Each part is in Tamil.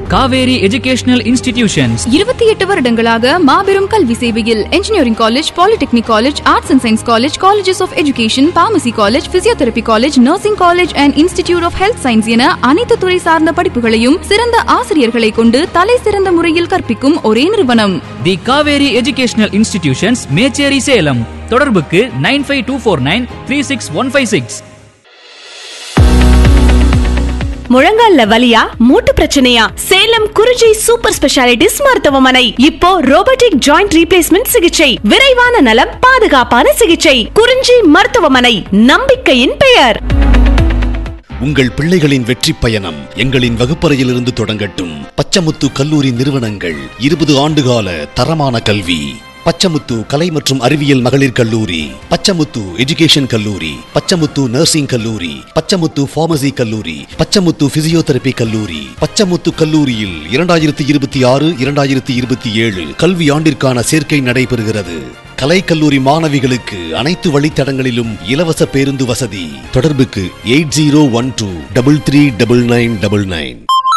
காவேரி எஜுகேஷனல் இன்ஸ்டிடியூஷன்ஸ் இருபத்தி எட்டு வருடங்களாக மாபெரும் கல்வி சேவையில் engineering college polytechnic college arts and science college colleges of education pharmacy college physiotherapy college nursing college and institute of health science என அனைத்து துறை சார்ந்த படிப்புகளையும் சிறந்த ஆசிரியர்களை கொண்டு தலை சிறந்த முறையில் கற்பிக்கும் ஒரே நிறுவனம் the Kaveri educational institutions Mecheri Salem தொடர்புக்கு nine five two four nine three six one five six முழங்கால்ல வலியா மூட்டு பிரச்சனையா சேலம் குறிஞ்சி சூப்பர் ஸ்பெஷாலிட்டிஸ் மருத்துவமனை இப்போ ரோபோட்டிக் ஜாயிண்ட் ரீப்ளேஸ்மெண்ட் சிகிச்சை விரைவான நலம் பாதுகாப்பான சிகிச்சை குறிஞ்சி மருத்துவமனை நம்பிக்கையின் பெயர் உங்கள் பிள்ளைகளின் வெற்றி பயணம் எங்களின் வகுப்பறையிலிருந்து தொடங்கட்டும் பச்சமுத்து கல்லூரி நிறுவனங்கள் இருபது ஆண்டுகால தரமான கல்வி பச்சமுத்து கலை மற்றும் அறிவியல் மகளிர் கல்லூரி பச்சமுத்து எஜுகேஷன் கல்லூரி பச்சமுத்து நர்சிங் கல்லூரி பச்சமுத்து பார்மசி கல்லூரி பச்சமுத்து பிசியோதெரபி கல்லூரி பச்சமுத்து கல்லூரியில் இரண்டாயிரத்தி இருபத்தி ஆறு இரண்டாயிரத்தி இருபத்தி ஏழு கல்வி ஆண்டிற்கான சேர்க்கை நடைபெறுகிறது கலைக்கல்லூரி மாணவிகளுக்கு அனைத்து வழித்தடங்களிலும் இலவச பேருந்து வசதி தொடர்புக்கு eight zero one two double three double nine double nine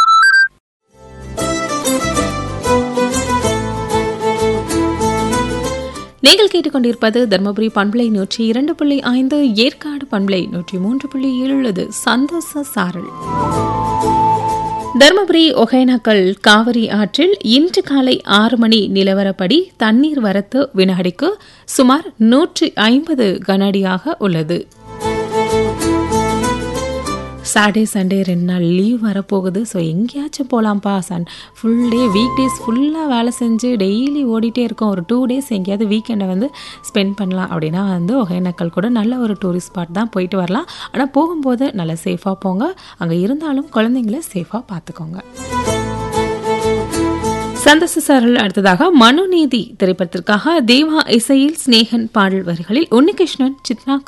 நீங்கள் கேட்டுக்கொண்டிருப்பது தர்மபுரி பண்பலை நூற்றி இரண்டு புள்ளி ஐந்து ஏற்காடு பண்பலை நூற்றி மூன்று புள்ளி ஏழு சந்தோஷ சாரல் தர்மபுரி ஒகேனக்கல் காவிரி ஆற்றில் இன்று காலை ஆறு மணி நிலவரப்படி தண்ணீர் வரத்து வினாடிக்கு சுமார் நூற்றி ஐம்பது கனஅடியாக உள்ளது சாட்டர்டே சண்டே ரெண்டு நாள் லீவ் வரப்போகுது ஸோ எங்கேயாச்சும் போகலாம்ப்பா sun full day week days ஃபுல்லாக வேலை செஞ்சு டெய்லி ஓடிட்டே இருக்கோம் ஒரு டூ டேஸ் எங்கேயாவது வீக்கெண்டை வந்து ஸ்பெண்ட் பண்ணலாம் அப்படின்னா வந்து ஒகேனக்கல் கூட நல்ல ஒரு டூரிஸ்ட் ஸ்பாட் தான் போயிட்டு வரலாம் ஆனால் போகும்போது நல்லா சேஃபாக போங்க அங்கே இருந்தாலும் குழந்தைங்கள சேஃபாக பார்த்துக்கோங்க சந்தோஷ சாரல் அடுத்ததாக மனுநீதி திரைப்படத்திற்காக தேவா இசையில் ஸ்னேகன் பாடல் வரிகளில் உன்னிகிருஷ்ணன் சித்னா